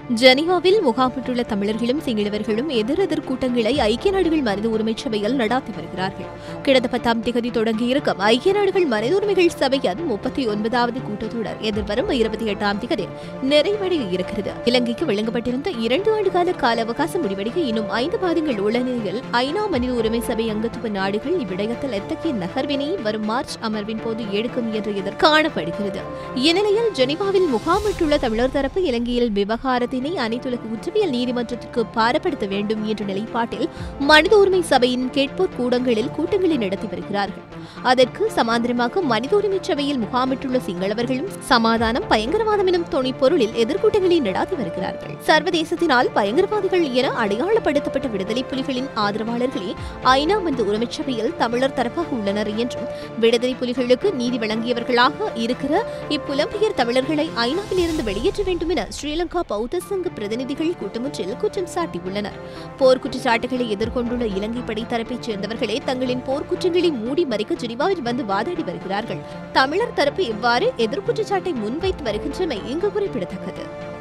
ஜெனீவாவில் முகாமிட்டுள்ள தமிழர்களும் சிங்களவர்களும் எதிரெதிர் கூட்டங்களை ஐக்கிய நாடுகள் மனித உரிமை சபையில் நடாத்தி வருகிறார்கள் கடந்த பத்தாம் திகதி தொடங்கியிருக்கும் ஐக்கிய நாடுகள் மனித உரிமைகள் சபையின் முப்பத்தி ஒன்பதாவது கூட்டத்தொடர் எதிர்வரும் இருபத்தி எட்டாம் திகதி நிறைவடைய இருக்கிறது இலங்கைக்கு வழங்கப்பட்டிருந்த இரண்டு ஆண்டுகால கால அவகாசம் முடிவடைய இன்னும் ஐந்து மாதங்கள் உள்ள நிலையில் ஐநா மனித உரிமை சபை அங்கத்துவ நாடுகள் இவ்விடயத்தில் எத்தகைய நகர்வினை வரும் மார்ச் அமர்வின் போது எடுக்கும் என்ற எதிர் காணப்படுகிறது இந்நிலையில் ஜெனீவாவில் முகாமிட்டுள்ள தமிழர் தரப்பு இலங்கையில் விவகாரத்தினை அனைத்துலக குற்றவியல் நீதிமன்றத்திற்கு பாரப்படுத்த வேண்டும் என்ற நிலைப்பாட்டில் மனித உரிமை சபையின் கேட்போர் கூடங்களில் கூட்டங்களை நடத்தி வருகிறார்கள் அதற்கு சமாந்தரமாக மனித உரிமை சபையில் முகாமிட்டுள்ள சிங்களவர்களும் சமாதானம் பயங்கரவாதம் எனும் துணை பொருளில் எதிர்கூட்டங்களை நடாத்தி வருகிறார்கள் சர்வதேசத்தினால் பயங்கரவாதிகள் என அடையாளப்படுத்தப்பட்ட விடுதலை புலிகளின் ஆதரவாளர்களே ஐநா மனித உரிமை சபையில் தமிழர் தரப்பாக உள்ளனர் என்றும் விடுதலை புலிகளுக்கு நீதி வழங்கியவர்களாக இருக்கிற இப்புலம்பெயர் தமிழர்களை ஐநாவில் இருந்து வெளியேற்ற வேண்டும் என ஸ்ரீலங்கா பௌத்த சங்க பிரதிநிதிகள் கூட்டமொன்றில் குற்றம் சாட்டியுள்ளனர் போர் குற்றச்சாட்டுகளை எதிர்கொண்டுள்ள இலங்கை படை தரப்பைச் சேர்ந்தவர்களே தங்களின் போர்க்குற்றங்களை மூடி மறைக்க ஜெனீவாவில் வந்து வாதாடி வருகிறார்கள் தமிழர் தரப்பு இவ்வாறு எதிர்குற்றச்சாட்டை முன்வைத்து வருகின்றமை இங்கு குறிப்பிடத்தக்கது